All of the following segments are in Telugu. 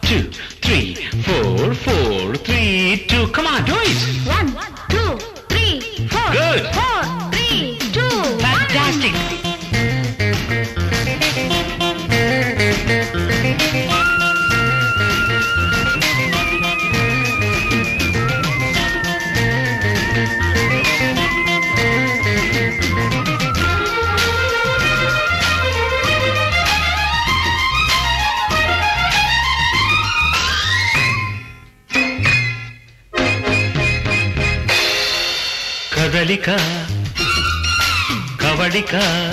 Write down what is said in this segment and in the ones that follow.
two, three, four, four, three, two. Come on, do it. One, two, three, four. Good. Four, three, two, Fantastic. కదలిక కవళిక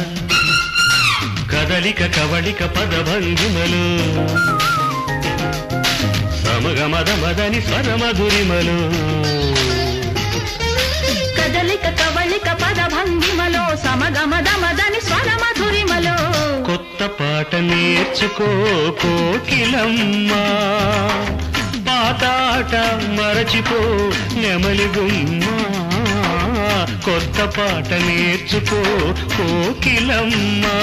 కదలిక కవళిక పదభంగిమలు సమగమద మదని స్వరమధురిమలు కదలిక కవళిక పద భంగిమలో సమగమదమదని స్వర మధురిమలో కొత్త పాట నేర్చుకో కోకిలమ్మా పాతాట మరచిపో నెమలి గుమ్మా కొత్త పాట నేర్చుకో కోకిలమ్మా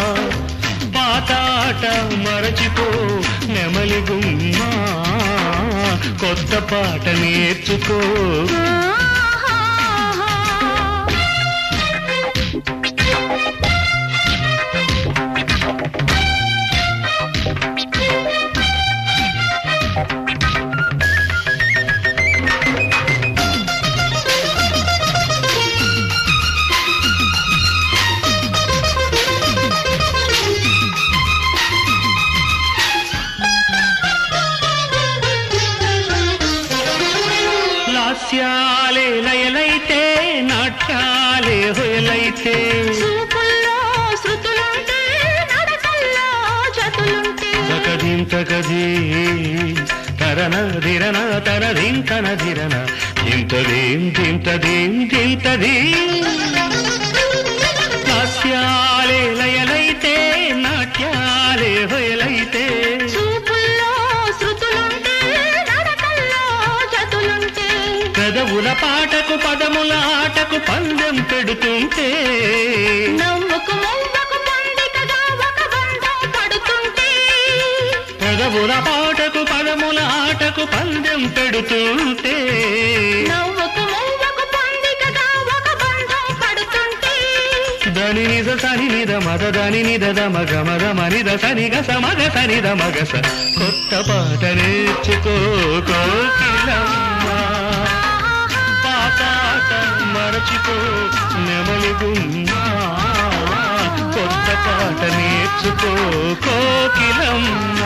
పాతాట మరచిపో నెమలి గుమ్మా కొత్త పాట నేర్చుకో లాస్యాలే లయలైతే నాట్యాలే హొయలైతే చూపుల్లో శృతులుంటే నడకల్లో జతులుంటే తకధీం తకధీ తరన ధిరన తనధీం తన ధిరన ధింతదీం ధింతదీం ధింతదీం లాస్యాలే లయలైతే నాట్యాలే హొయలైతే చూపుల్లో శృతులుంటే నడకల్లో జతులుంటే పెదవుల పాటకు పదముల ఆటకు పందెం పెడుతుంటే నవ్వుకు మువ్వకు పొందికగా ఒక బంధం పడుతుంటే పెదవుల పాటకు పదముల ఆటకు పందెం పెడుతుంటే నవ్వుకు మువ్వకు పొందికగా ఒక బంధం పడుతుంటే దని నిజ సని నిద మద దని నిద దమ గమ గమ నిద సని గస మగ సని ద మగస కొత్త పాట నేర్చుకో కోకిలమ్మ పాతాట మరచిపో నెమలి గుమ్మా కొత్త పాట నేర్చుకో కోకిలమ్మ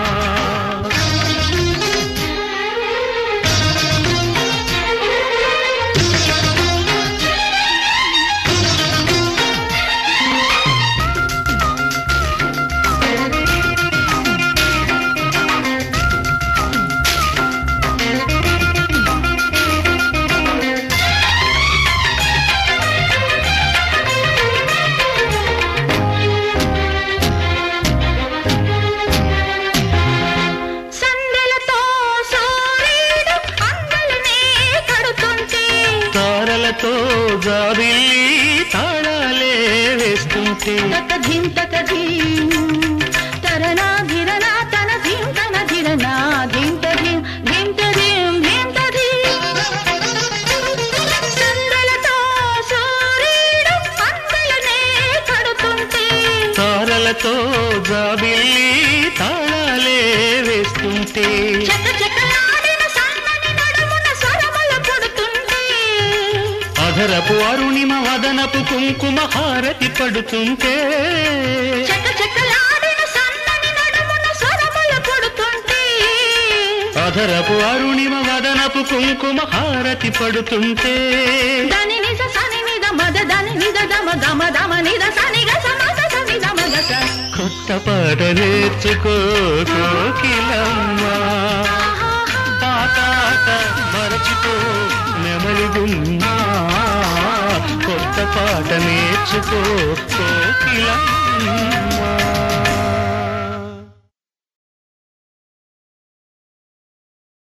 సందెలతో సూర్యుడు అందలనే కడుతుంటే తారలతో జాబిల్లి తాళాలే వేస్తుంటే తక ధిం తక ధిం తరనా ధిరనా తన ధిం తన ధిరనా ధిం త ధిం ధిం త ధిం ధిం త ధిం సందెలతో సూర్యుడు అందలనే కడుతుంటే తారలతో జాబిల్లి తాళాలే వేస్తుంటే చక చకలాడిన సన్నని నడుమున స్వరములు పుడుతుంటే అధరపు అరుణిమ వదనపు కుంకుమ హారతి పడుతుంటే చక చకలాడిన సన్నని నడుమున స్వరములు పుడుతుంటే అధరపు అరుణిమ వదనపు కుంకుమ హారతి పడుతుంటే దని నిజ సని నిద మద దని నిద దమ గమ దమ నిద సని గ సమ గ సని దమ గ స కొత్త పాట నేర్చుకో కోకిలమ్మ పాతాట మరచిపో నెమలి గుమ్మా కొత్త పాట నేర్చుకో కోకిలమ్మ